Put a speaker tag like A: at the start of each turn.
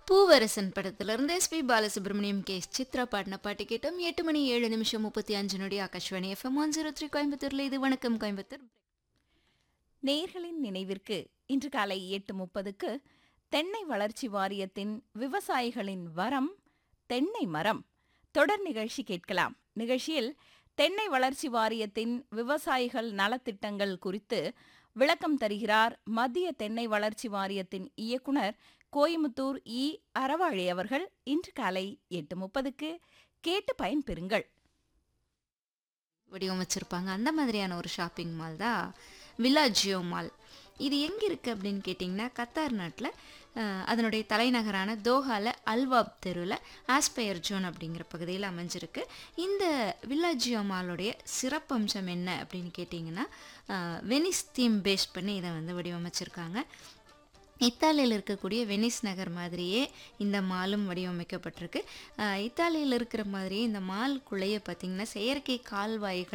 A: பூவரசன் படத்திலிருந்து SP Balasubramaniam K S Chithra பாடின பாட்டு கேட்டோம் எட்டு மணி ஏழு நிமிஷம் முப்பத்தி அஞ்சு நொடி Akashvani FM one zero three கோயம்புத்தூர்ல இது வணக்கம் கோயம்புத்தூர்
B: நேர்களின் நினைவிற்கு இன்று காலை எட்டு முப்பதுக்கு தென்னை வளர்ச்சி வாரியத்தின் விவசாயிகளின் வரம் தென்னை மரம் தொடர் நிகழ்ச்சி கேட்கலாம் நிகழ்ச்சியில் தென்னை வளர்ச்சி வாரியத்தின் விவசாயிகள் நலத்திட்டங்கள் குறித்து விளக்கம் தருகிறார் மத்திய தென்னை வளர்ச்சி வாரியத்தின் இயக்குனர் கோயமுத்தூர் இ அறவாழி அவர்கள் இன்று காலை எட்டு முப்பதுக்கு கேட்டு பயன்பெறுங்கள்
A: வடிவமைச்சிருப்பாங்க அந்த மாதிரியான ஒரு ஷாப்பிங் மால் தான் வில்லாஜியோ மால் இது எங்கே இருக்குது அப்படின்னு கேட்டிங்கன்னா கத்தார் நாட்டில் அதனுடைய தலைநகரான தோஹால அல்வாப் தெருவில் ஆஸ்பயர் ஜோன் அப்படிங்கிற பகுதியில் அமைஞ்சிருக்கு இந்த வில்லாஜியோ மாலோடைய சிறப்பம்சம் என்ன அப்படின்னு கேட்டிங்கன்னா அஹ், வெனிஸ் தீம் பேஸ் பண்ணி இதை வந்து வடிவமைச்சிருக்காங்க இத்தாலியில் இருக்கக்கூடிய வெனிஸ் நகர் மாதிரியே இந்த மாலும் வடிவமைக்கப்பட்டிருக்கு அஹ் இத்தாலியில் இருக்கிற மாதிரியே இந்த மாலுக்குள்ளேயே பார்த்திங்கன்னா செயற்கை கால்வாய்கள்